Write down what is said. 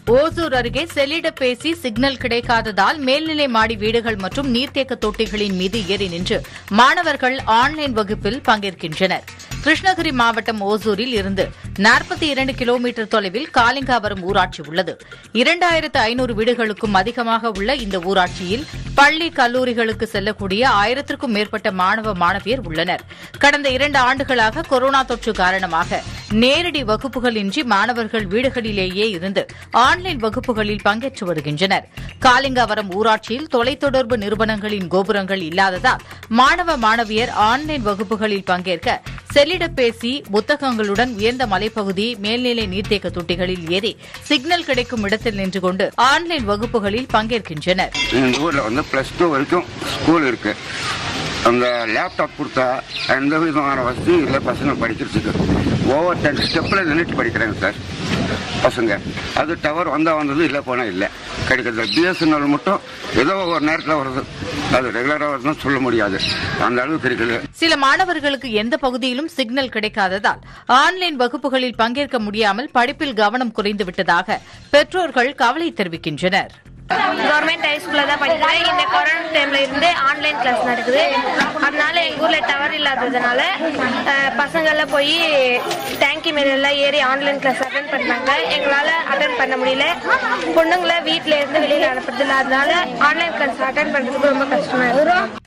ஓசூர் அருகே செல்லிடப்பேசி சிக்னல் கிடைக்காததால் மேல்நிலை மாடி வீடுகள் மற்றும் நீர்த்தேக்க தொட்டிகளின் மீது ஏறி நின்று மாணவர்கள் ஆன்லைன் வகுப்பில் பங்கேற்கின்றனர் கிருஷ்ணகிரி மாவட்டம் ஓசூரில் இருந்து நாற்பத்தி இரண்டு கிலோமீட்டர் தொலைவில் காலிங்காவரம் ஊராட்சி உள்ளது இரண்டாயிரத்து ஐநூறு வீடுகளுக்கும் அதிகமாக உள்ள இந்த ஊராட்சியில் பள்ளி கல்லூரிகளுக்கு செல்லக்கூடிய ஆயிரத்திற்கும் மேற்பட்ட மாணவ மாணவியர் உள்ளனர் கடந்த இரண்டு ஆண்டுகளாக கொரோனா தொற்று காரணமாக நேரடி வகுப்புகளின்றி மாணவர்கள் வீடுகளிலேயே இருந்து ஆன்லைன் வகுப்புகளில் பங்கேற்று வருகின்றனர் காலிங்காவரம் ஊராட்சியில் தொலைத்தொடர்பு நிறுவனங்களின் கோபுரங்கள் இல்லாததால் மாணவ மாணவியர் ஆன்லைன் வகுப்புகளில் பங்கேற்க செல்லிடப்பேசி புத்தகங்களுடன் உயர்ந்த மலைப்பகுதி மேல்நிலை நீர்த்தேக்க தொட்டிகளில் ஏறி சிக்னல் கிடைக்கும் இடத்தில் நின்று கொண்டு ஆன்லைன் வகுப்புகளில் பங்கேற்கின்றனர் எங்கள் ஊரில் வந்து ப்ளஸ் டூ வரைக்கும் ஸ்கூல் இருக்கு அந்த லேப்டாப் கொடுத்தா எந்த விதமான வசதியும் இல்லை பசங்க படிக்கிறதுக்கு ஓவர் டென் ஸ்டெப்பில் நின்றுட்டு படிக்கிறாங்க சார் பசங்க அது டவர் வந்தால் வந்தது இல்லை போனால் இல்லை கிடைக்கிறது பிஎஸ்என்எல் மட்டும் ஏதோ ஒரு நேரத்தில் வருது அது ரெகுலராக வருதுன்னு சொல்ல முடியாது அந்த அளவுக்கு இருக்குது சில மாணவர்களுக்கு எந்த பகுதியிலும் சிக்னல் கிடைக்காததால் ஆன்லைன் வகுப்புகளில் பங்கேற்க முடியாமல் படிப்பில் கவனம் குறைந்துவிட்டதாக பெற்றோர்கள் கவலை தெரிவிக்கின்றனர் கவர்மெண்ட் ஹை ஸ்கூல்ல தான் படிக்கிறேன் இந்த கொரோனா டைம்ல இருந்து ஆன்லைன் கிளாஸ் நடக்குது அதனால எங்க ஊர்ல டவர் இல்லாததுனால அஹ், பசங்கெல்லாம் போய் டேங்கி மேல எல்லாம் ஏறி ஆன்லைன் கிளாஸ் அட்டன் பண்ணாங்க எங்களால அட்டன் பண்ண முடியல பொண்ணுங்களை வீட்ல இருந்து வெளியில அனுப்புறது இல்ல அதனால ஆன்லைன் கிளாஸ் அட்டன் பண்றதுக்கு ரொம்ப கஷ்டமா இருக்கு